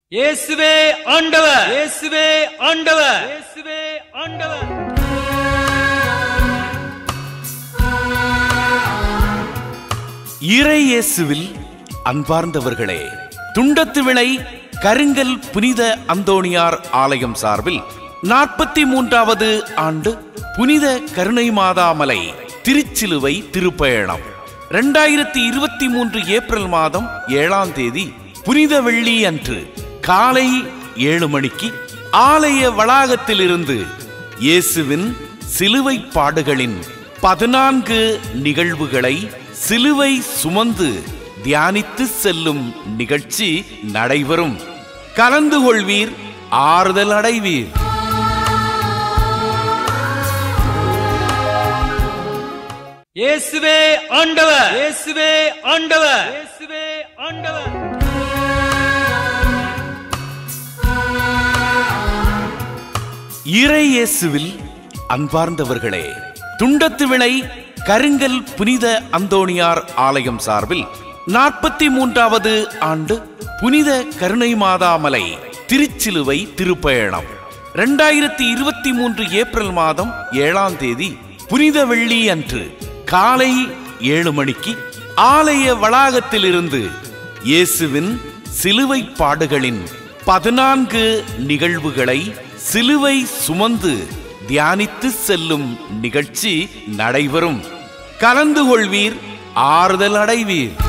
இயேசுவே ஆண்டவர் இயேசுவே ஆண்டவர் இயேசுவே ஆண்டவர் இறை இயேசுவில் அன்பார்ந்தவர்களே துண்டத்து விளை கருங்கல் புனித அந்தோணியார் ஆலயம் சார்பில் நாற்பத்தி மூன்றாவது ஆண்டு புனித கருணை மாதாமலை திருச்சிலுவை திருப்பயணம் இரண்டாயிரத்தி இருபத்தி மூன்று ஏப்ரல் மாதம் ஏழாம் தேதி புனித வெள்ளி அன்று காலை ஏழு மணிக்கு ஆலய வளாகத்திலிருந்து இயேசுவின் சிலுவை பாடுகளின் பதினான்கு நிகழ்வுகளை சிலுவை சுமந்து தியானித்து செல்லும் நிகழ்ச்சி நடைபெறும் கலந்து கொள்வீர் ஆறுதல் அடைவீர் இயேசுவே ஆண்டவர் இயேசுவே ஆண்டவர் இயேசுவே ஆண்டவர் இறை இயேசுவில் அன்பார்ந்தவர்களே துண்டத்து விளை கருங்கல் புனித அந்தோணியார் ஆலயம் சார்பில் நாற்பத்தி மூன்றாவது ஆண்டு புனித கருணை மாதாமலை திருச்சிலுவை திருப்பயணம் இரண்டாயிரத்தி இருபத்தி மூன்று ஏப்ரல் மாதம் ஏழாம் தேதி புனித வெள்ளி அன்று காலை ஏழு மணிக்கு ஆலய வளாகத்திலிருந்து இயேசுவின் சிலுவை பாடுகளின் பதினான்கு நிகழ்வுகளை சிலுவை சுமந்து தியானித்து செல்லும் நிகழ்ச்சி நடைபெறும் கலந்து கொள்வீர் ஆறுதல் அடைவீர்